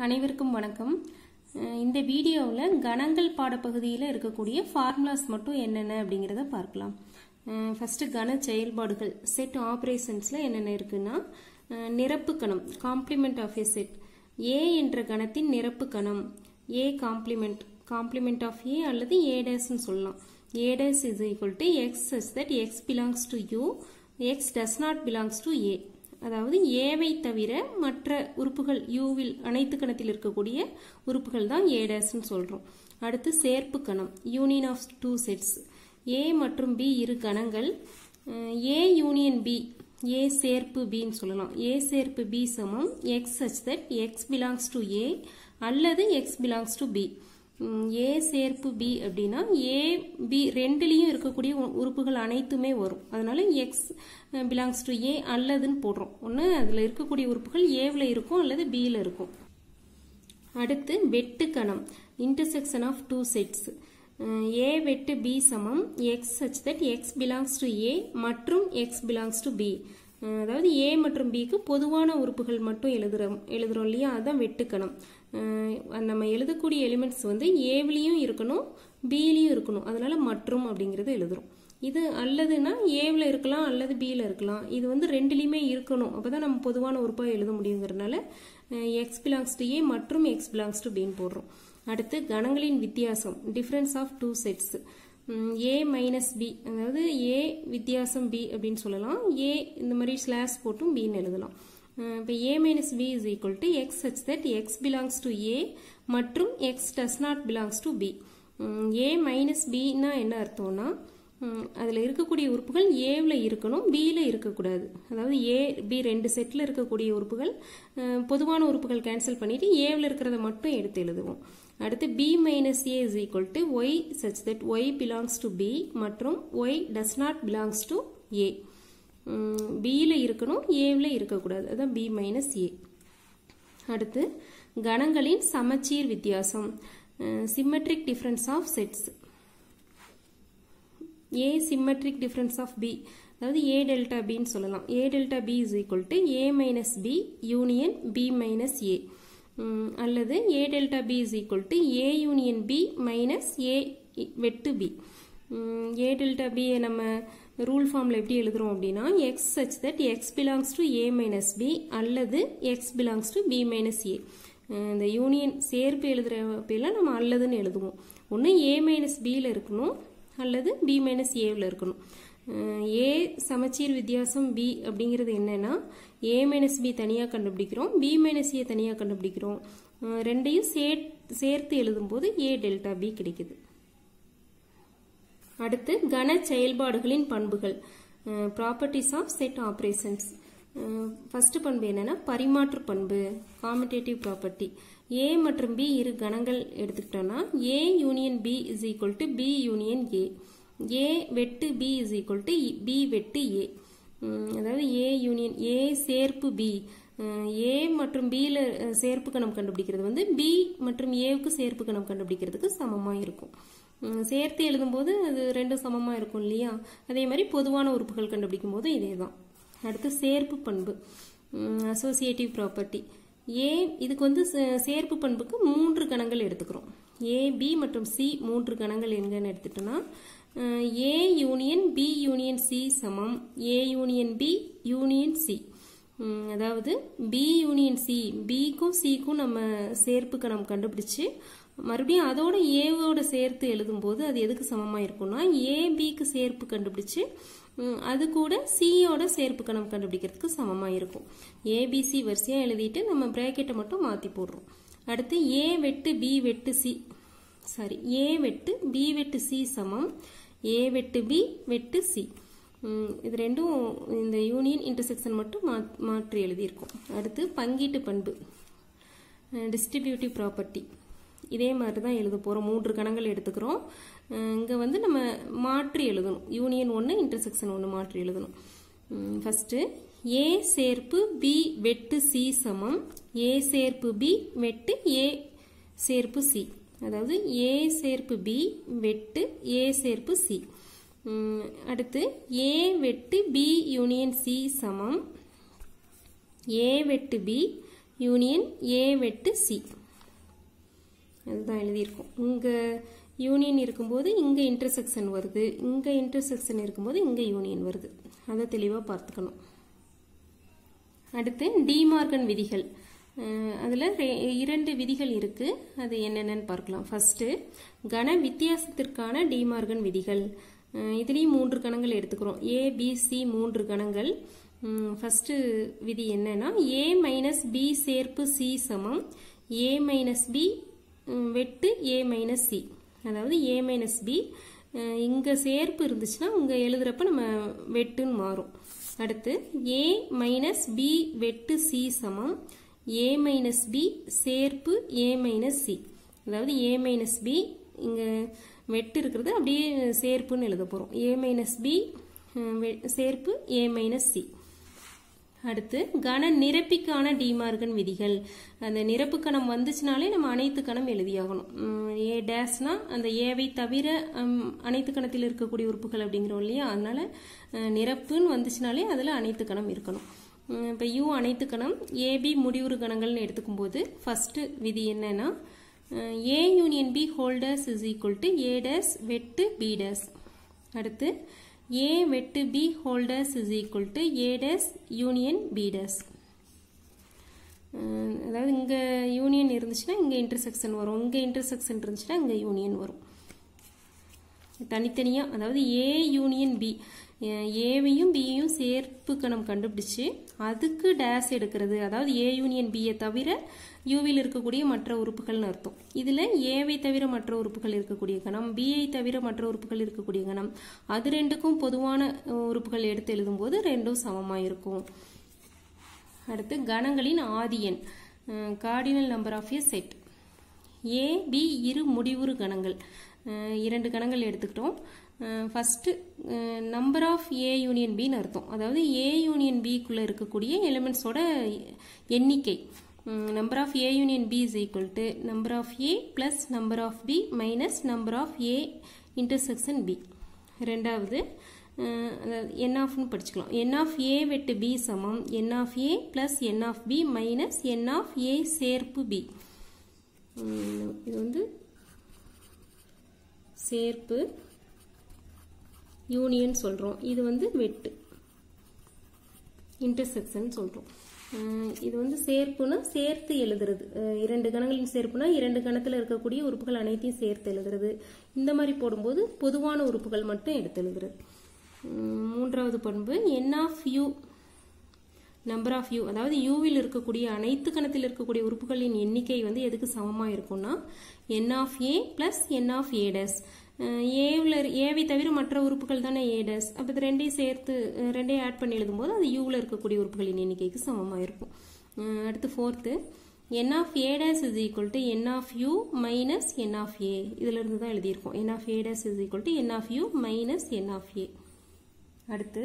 அனைவருக்கும் வணக்கம் அஹ் இந்த வீடியோவில் கணங்கள் பாடப்பகுதியில் இருக்கக்கூடிய ஃபார்முலாஸ் மட்டும் என்னென்ன அப்படிங்கிறத பார்க்கலாம் ஃபர்ஸ்ட் கன செயல்பாடுகள் செட் ஆப்ரேஷன்ஸில் என்னென்ன இருக்குன்னா அஹ் நிரப்பு கணம் complement of a set A என்ற கணத்தின் நிரப்பு கணம் A complement complement of A அல்லது ஏ டேஸ்ன்னு சொல்லலாம் A dash is equal to x such that x belongs to U x does not belongs to A அதாவது ஏவை தவிர மற்ற உறுப்புகள் யூவில் அனைத்து கணத்தில் இருக்கக்கூடிய உறுப்புகள் தான் ஏ டேஸ்ன்னு சொல்றோம் அடுத்து சேர்ப்பு கணம் union of two sets A மற்றும் பி இரு கணங்கள் ஏ யூனியன் பி ஏ சேர்ப்பு பின்னு சொல்லலாம் ஏ சேர்ப்பு பி சமம் x such that x belongs to A அல்லது x belongs to B A சேர்ப்பு பி அப்படின்னா ஏ பி ரெண்டுலேயும் இருக்கக்கூடிய உ- உறுப்புகள் அனைத்துமே வரும் அதனால எக்ஸ் பிலாங்ஸ் டு ஏ அல்லதுன்னு போடுறோம் ஒன்று அதில் இருக்கக்கூடிய உறுப்புகள் ஏவில் இருக்கும் அல்லது பியில் இருக்கும் அடுத்து வெட்டு கணம் intersection of two sets A வெட்டு பி சமம் x such that x belongs to A மற்றும் எக்ஸ் பிலாங்ஸ் டு பி அதாவது ஏ மற்றும் பிக்கு பொதுவான உறுப்புகள் மட்டும் எழுதுறோம் எழுதுறோம் இல்லையா அதுதான் வெட்டுக்கணம் அஹ் நம்ம எழுதக்கூடிய எலிமெண்ட்ஸ் வந்து ஏவிலையும் இருக்கணும் பிலையும் இருக்கணும் அதனால மற்றும் அப்படிங்கிறது எழுதுறோம் இது அல்லதுன்னா ஏவில் இருக்கலாம் அல்லது பியில் இருக்கலாம் இது வந்து ரெண்டுலேயுமே இருக்கணும் அப்பதான் நம்ம பொதுவான உறுப்பாக எழுத முடியுங்கிறதுனால எக்ஸ் பிலாங்ஸ் டு ஏ மற்றும் எக்ஸ் பிலாங்ஸ் டு பின்னு போடுறோம் அடுத்து கணங்களின் வித்தியாசம் difference of two sets A minus B அதாவது ஏ வித்தியாசம் பி அப்படின்னு சொல்லலாம் ஏ இந்த மாதிரி ஸ்லாஷ் போட்டும் பின்னு எழுதலாம் இப்போ A minus B is equal to x such that x belongs to A மற்றும் x does not belongs to B A minus பின்னா என்ன அர்த்தம்னா அதில் இருக்கக்கூடிய உறுப்புகள் ஏவில் இருக்கணும் பியில் இருக்கக்கூடாது அதாவது ஏ பி ரெண்டு செட்டில் இருக்கக்கூடிய உறுப்புகள் அஹ், பொதுவான உறுப்புகள் கேன்சல் பண்ணிட்டு ஏவில் இருக்கிறத மட்டும் எடுத்து எழுதுவோம் அடுத்து B minus A is equal to y such that y belongs to B மற்றும் y does not belongs to A பியில் இருக்கணும் ஏவில் இருக்கக்கூடாது அதான் பி மைனஸ் ஏ அடுத்து கணங்களின் சமச்சீர் வித்தியாசம் symmetric difference of sets A symmetric difference of B அதாவது ஏ டெல்டா பின்னு சொல்லலாம் A delta B is equal to A minus B union B minus A அல்லது A delta B is equal to A union B minus A வெட்டு B ஏ delta பியை நம்ம rule ஃபார்மில் எப்படி எழுதுறோம் அப்படின்னா x such that x belongs to A minus B அல்லது x belongs to B minus A இந்த யூனியன் சேர்ப்பு எழுதுறப்பெல்லாம் நம்ம அல்லதுன்னு எழுதுவோம் ஒன்று ஏ மைனஸ் பியில் இருக்கணும் அல்லது பி மைனஸ் ஏவில் இருக்கணும் அஹ் ஏ சமச்சீர் வித்தியாசம் பி அப்படிங்கிறது என்னன்னா ஏ மைனஸ் பி தனியாக கண்டுபிடிக்கிறோம் பி மைனஸ் ஏ தனியாக கண்டுபிடிக்கிறோம் அஹ் ரெண்டையும் சேர் சேர்த்து எழுதும்போது ஏ டெல்டா பி கிடைக்குது அடுத்து கன செயல்பாடுகளின் பண்புகள் properties of set operations first பண்பு என்னன்னா பரிமாற்று பண்பு காமிடேட்டிவ் ப்ராப்பர்ட்டி ஏ மற்றும் பி இரு கணங்கள் எடுத்துக்கிட்டோம்னா A union B is equal to B union A A வெட்டு B is equal to B வெட்டு ஏ அதாவது ஏ யூனியன் ஏ சேர்ப்பு பி ஏ மற்றும் பியில் சேர்ப்பு கணம் கண்டுபிடிக்கிறது வந்து பி மற்றும் ஏவுக்கு சேர்ப்பு கணம் கண்டுபிடிக்கிறதுக்கு சமமாக இருக்கும் உம், சேர்த்து எழுதும்போது அது ரெண்டும் சமமாக இருக்கும் இல்லையா அதே மாதிரி பொதுவான உறுப்புகள் கண்டுபிடிக்கும் போது இதே தான் அடுத்து சேர்ப்பு பண்பு அசோசியேட்டிவ் ப்ராப்பர்ட்டி ஏ இதுக்கு வந்து சே- சேர்ப்பு பண்புக்கு மூன்று கணங்கள் எடுத்துக்கிறோம் ஏ பி மற்றும் சி மூன்று கணங்கள் எங்கன்னு எடுத்துட்டோம்னா A union B union C சமம் A union B union C ம், அதாவது பி யூனியன் சி பிக்கும் சிக்கும் நம்ம சேர்ப்பு கணம் கண்டுபிடிச்சு மறுபடியும் அதோட ஏவோட சேர்த்து எழுதும்போது அது எதுக்கு சமமா இருக்கும்னா ஏ பிக்கு சேர்ப்பு கண்டுபிடிச்சு ம், அது கூட சியோட சேர்ப்பு கணம் கண்டுபிடிக்கிறதுக்கு சமமா இருக்கும் ஏபிசி வரிசையா எழுதிட்டு நம்ம பிராக்கெட்டை மட்டும் மாத்தி போடுறோம் அடுத்து ஏ வெட்டு பி வெட்டு சி சாரி ஏ வெட்டு பி வெட்டு சி சமம் ஏ வெட்டு பி வெட்டு சி ம், இது ரெண்டும் இந்த யூனியன் இன்டர்செக்ஷன் மட்டும் மா- மாற்றி எழுதியிருக்கோம் அடுத்து பங்கீட்டு பண்பு டிஸ்ட்ரிபியூட்டிவ் ப்ராப்பர்ட்டி இதே மாதிரி தான் எழுத போகிறோம் மூன்று கணங்கள் எடுத்துக்கிறோம் இங்கே வந்து நம்ம மாற்றி எழுதணும் யூனியன் ஒன்று இன்டர்செக்ஷன் ஒன்று மாற்றி எழுதணும் ஃபஸ்ட்டு ஏ சேர்ப்பு பி வெட்டு சி சமம் ஏ சேர்ப்பு பி வெட்டு ஏ சேர்ப்பு சி அதாவது ஏ சேர்ப்பு பி வெட்டு ஏ சேர்ப்பு சி ம், அடுத்து ஏ வெட்டு பி யூனியன் சி சமம் ஏ வெட்டு பி யூனியன் ஏ வெட்டு சி அதுதான் எழுதியிருக்கோம் இங்கே யூனியன் இருக்கும்போது இங்கே இன்டர்செக்ஷன் வருது இங்கே இன்டர்செக்ஷன் இருக்கும்போது இங்கே யூனியன் வருது அதை தெளிவாக பார்த்துக்கணும் அடுத்து டிமார்கன் விதிகள் அதில் இரண்டு விதிகள் இருக்கு அது என்னென்னு பார்க்கலாம் ஃபர்ஸ்ட் கன வித்தியாசத்திற்கான டிமார்கன் விதிகள் இதுலேயும் மூன்று கணங்கள் எடுத்துக்கிறோம் ஏ பி சி மூன்று கணங்கள் ஃபர்ஸ்ட் விதி என்னன்னா ஏ மைனஸ் பி சேர்ப்பு சி சமம் ஏ மைனஸ் பி வெட்டு ஏ மைனஸ் சி அதாவது ஏ மைனஸ் பி இங்கே சேர்ப்பு இருந்துச்சுன்னா இங்கே எழுதுறப்ப நம்ம வெட்டுன்னு மாறும் அடுத்து ஏ மைனஸ் பி வெட்டு சி சமம் ஏ மைனஸ் பி சேர்ப்பு ஏ மைனஸ் சி அதாவது ஏ மைனஸ் பி இங்கே வெட்டு இருக்கிறது அப்படியே சேர்ப்புன்னு எழுத போகிறோம் ஏ மைனஸ் பி சேர்ப்பு ஏ மைனஸ் சி அடுத்து கன நிரப்பிக்கான டிமார்கன் விதிகள் அந்த நிரப்பு கணம் வந்துச்சுனாலே நம்ம அனைத்து கணம் எழுதியாகணும் ஏ டேஸ்னா அந்த ஏவை தவிர அனைத்து கணத்தில் இருக்கக்கூடிய உறுப்புகள் அப்படிங்கிறோம் இல்லையா அதனால நிரப்புன்னு வந்துச்சுனாலே அதில் அனைத்து கணம் இருக்கணும் இப்போ யூ அனைத்து கணம் ஏபி முடிவுறு கணங்கள்னு எடுத்துக்கும் போது ஃபர்ஸ்ட் விதி என்னன்னா A union B whole dash is equal to A dash வெட்டு பி டேஸ் அடுத்து ஏ வெட்டு B whole dash is equal to A dash union B dash அதாவது இங்கே யூனியன் இருந்துச்சுன்னா இங்கே இன்டர்செக்ஷன் வரும் இங்கே இன்டர்செக்ஷன் இருந்துச்சுன்னா இங்கே யூனியன் வரும் தனித்தனியாக அதாவது ஏ யூனியன் பி ஏவையும் பியையும் சேர்ப்பு கணம் கண்டுபிடிச்சு அதுக்கு டேஸ் எடுக்கிறது அதாவது ஏ யூனியன் பியை தவிர யூவில் இருக்கக்கூடிய மற்ற உறுப்புகள்னு அர்த்தம் இதில் ஏவை தவிர மற்ற உறுப்புகள் இருக்கக்கூடிய கணம் பிஐ தவிர மற்ற உறுப்புகள் இருக்கக்கூடிய கணம் அது ரெண்டுக்கும் பொதுவான உறுப்புகள் எடுத்து எழுதும்போது ரெண்டும் சமமாக இருக்கும் அடுத்து கணங்களின் ஆதியன் cardinal number of A set A B இரு முடிவுறு கணங்கள் இரண்டு கணங்கள் எடுத்துக்கிட்டோம் first number of A union பின்னு அர்த்தம் அதாவது ஏ யூனியன் பிக்குள்ளே இருக்கக்கூடிய எலிமெண்ட்ஸோட எண்ணிக்கை number of A union B is equal to number of A plus number of B minus number of A intersection B ரெண்டாவது என் ஆஃப்னு படிச்சுக்கலாம் என் ஆஃப் ஏ வெட்டு பி சமம் n of A plus n of B minus n of A சேர்ப்பு B இது வந்து சேர்ப்பு union சொல்கிறோம் இது வந்து வெட்டு இன்டர்செக்ஷன் சொல்கிறோம் இது வந்து சேர்ப்புனா சேர்த்து எழுதுறது இரண்டு கணங்களின் சேர்ப்புனா இரண்டு கணத்தில் இருக்கக்கூடிய உறுப்புகள் அனைத்தையும் சேர்த்து எழுதுறது இந்த மாதிரி போடும்போது பொதுவான உறுப்புகள் மட்டும் எடுத்து எழுதுறது மூன்றாவது பண்பு n of U number of U அதாவது யூவில் இருக்கக்கூடிய அனைத்து கணத்தில் இருக்கக்கூடிய உறுப்புகளின் எண்ணிக்கை வந்து எதுக்கு சமமாக இருக்கும்னா n of A plus n of A dash ஏவில் ஏவை தவிர மற்ற உறுப்புகள் தானே ஏ டேஸ் அப்போ இது ரெண்டையும் சேர்த்து ரெண்டையும் ஆட் பண்ணி எழுதும்போது அது யூவில் இருக்கக்கூடிய உறுப்புகளின் எண்ணிக்கைக்கு சமமாக இருக்கும் அடுத்து fourth n of A dash is equal to n of U minus n of A இதிலிருந்து தான் எழுதியிருக்கோம் n of A dash is equal to n of U minus n of A அடுத்து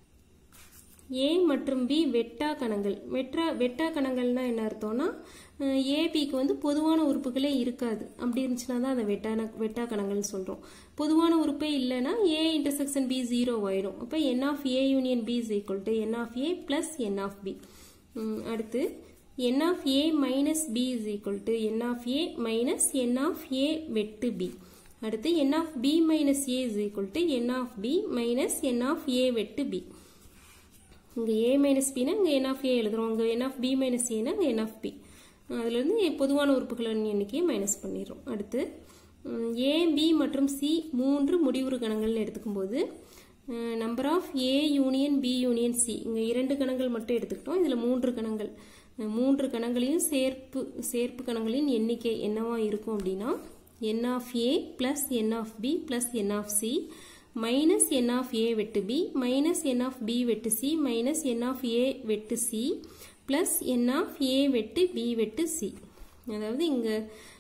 ஏ மற்றும் பி வெட்டா கணங்கள் வெட்டா வெட்டா கணங்கள்னா என்ன அர்த்தம்னா ஏபிக்கு வந்து பொதுவான உறுப்புகளே இருக்காது அப்படி இருந்துச்சுன்னா தான் அதை வெட்டான வெட்டா கணங்கள்னு சொல்கிறோம் பொதுவான உறுப்பே இல்லைன்னா ஏ இன்டர்செக்ஷன் பி ஜீரோ ஆயிடும் அப்போ n of A union B is equal to n of A plus n of B அடுத்து n of A minus B is equal to n of A minus n of A வெட்டு B அடுத்து n of B minus A is equal to n of B minus n of A வெட்டு B இங்கே ஏ minus பினா இங்கே என் of ஏ எழுதுறோம் இங்கே என் of B minus ஏனா இங்கே என் of B அதுலேருந்து பொதுவான உறுப்புகளின் எண்ணிக்கையை மைனஸ் பண்ணிடுறோம் அடுத்து ஏ பி மற்றும் சி மூன்று முடிவுறு கணங்கள்னு எடுத்துக்கும் போது number of A union B union C இங்கே இரண்டு கணங்கள் மட்டும் எடுத்துக்கிட்டோம் இதில் மூன்று கணங்கள் மூன்று கணங்களையும் சேர்ப்பு சேர்ப்பு கணங்களின் எண்ணிக்கை என்னவா இருக்கும் அப்படின்னா n of A plus n of B plus n of C minus n of A வெட்டு B minus n of B வெட்டு C minus n of A வெட்டு C plus n of A வெட்டு பி வெட்டு C அதாவது இங்கே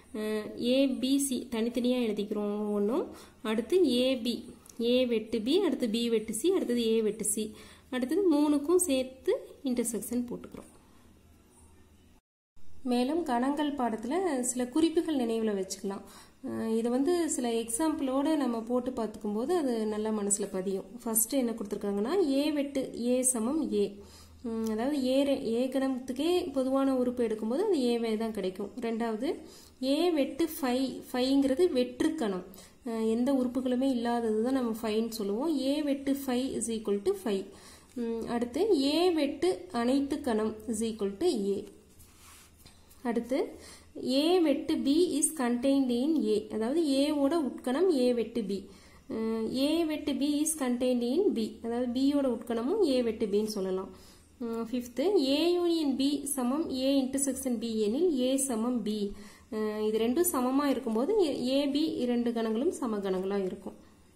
ABC தனித்தனியாக எழுதிக்கிறோம் ஒன்றும் அடுத்து ஏபி ஏ வெட்டு பி அடுத்து பி வெட்டு சி அடுத்தது ஏ வெட்டு சி அடுத்தது மூணுக்கும் சேர்த்து இன்டர்செக்ஷன் போட்டுக்கிறோம் மேலும் கணங்கள் பாடத்தில் சில குறிப்புகள் நினைவில் வச்சுக்கலாம் இதை வந்து சில எக்ஸாம்பிளோடு நம்ம போட்டு பார்த்துக்கும் போது அது நல்லா மனசில் பதியும் ஃபர்ஸ்ட் என்ன கொடுத்துருக்காங்கன்னா ஏ வெட்டு ஏ சமம் ஏ ம், அதாவது ஏ ரெ- ஏ கணத்துக்கே பொதுவான உறுப்பு எடுக்கும்போது அது ஏவே தான் கிடைக்கும் ரெண்டாவது ஏ வெட்டு ஃபை ஃபைங்கிறது வெற்று கணம் அஹ், எந்த உறுப்புகளுமே இல்லாதது தான் நம்ம ஃபைன்னு சொல்லுவோம் ஏ வெட்டு phi is equal to five அடுத்து ஏ வெட்டு அனைத்து கணம் இஸ் ஈக்குவல் டு ஏ அடுத்து ஏ வெட்டு B is contained in A அதாவது ஏவோட உட்கணம் ஏ வெட்டு பி ஏ வெட்டு B is contained in B அதாவது பியோட உட்கணமும் ஏ வெட்டு பின்னு சொல்லலாம் ஃபிஃப்த்து ஏ யூனியன் பி சமம் ஏ இன்டர்செக்ஷன் பி எனில் ஏ சமம் பி இது ரெண்டும் சமமாக இருக்கும்போது ஏ பி இரண்டு கணங்களும் சம கணங்களாக இருக்கும்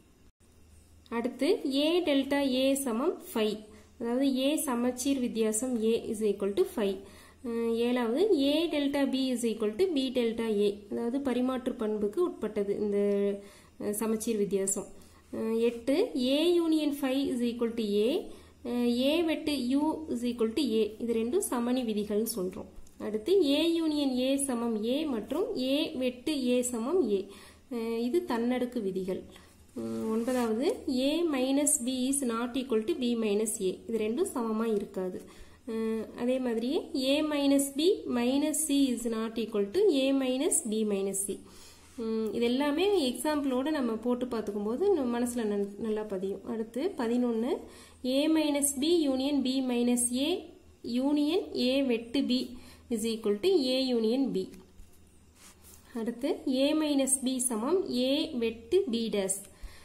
அடுத்து ஏ டெல்டா ஏ சமம் ஃபைவ் அதாவது ஏ சமச்சீர் வித்தியாசம் A is equal to five ஏழாவது A delta B is equal to B delta A அதாவது பரிமாற்று பண்புக்கு உட்பட்டது இந்த அஹ், சமச்சீர் வித்தியாசம் அஹ், எட்டு A union five is equal to A A வெட்டு U is equal to A இது ரெண்டும் சமணி விதிகள்னு சொல்கிறோம் அடுத்து ஏ யூனியன் ஏ சமம் ஏ மற்றும் ஏ வெட்டு ஏ சமம் ஏ அஹ், இது தன்னடுக்கு விதிகள் உம், ஒன்பதாவது A minus B is not equal to B minus A இது ரெண்டும் சமமாக இருக்காது அஹ், அதே மாதிரியே A minus B minus C is not equal to A minus B minus C இது எல்லாமே எக்ஸாம்பிளோட நம்ம போட்டு பார்த்துக்கும் போது நம்ம மனசுல நன்- நல்லா பதியும் அடுத்து பதினொன்று A minus B union B minus A union A வெட்டு B is equal to A union B அடுத்து ஏ மைனஸ் பி சமம் ஏ வெட்டு பி டேஸ்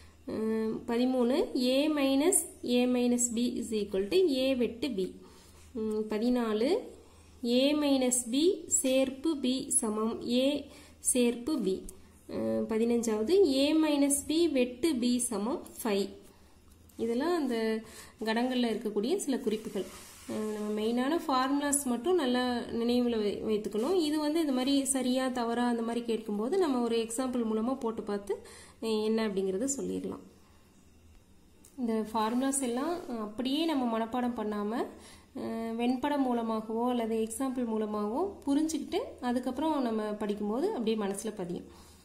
பதிமூணு A minus A minus B is equal to A வெட்டு பி பதினாலு A minus B சேர்ப்பு B சமம் A சேர்ப்பு பி பதினஞ்சாவது ஏ மைனஸ் பி வெட்டு பி சமம் ஃபைவ் இதெல்லாம் அந்த கணங்களில் இருக்கக்கூடிய சில குறிப்புகள் அஹ் நம்ம மெயினான ஃபார்முலாஸ் மட்டும் நல்லா நினைவில் வை வைத்துக்கணும் இது வந்து இந்த மாதிரி சரியா தவறா அந்த மாதிரி கேட்கும்போது நம்ம ஒரு எக்ஸாம்பிள் மூலமாக போட்டு பார்த்து அஹ் என்ன அப்படிங்கிறத சொல்லிடலாம் இந்த ஃபார்முலாஸ் எல்லாம் அஹ், அப்படியே நம்ம மனப்பாடம் பண்ணாமல் வெண்படம் மூலமாகவோ அல்லது எக்ஸாம்பிள் மூலமாகவோ புரிஞ்சுக்கிட்டு அதுக்கப்புறம் நம்ம படிக்கும்போது அப்படியே மனசில் பதியும்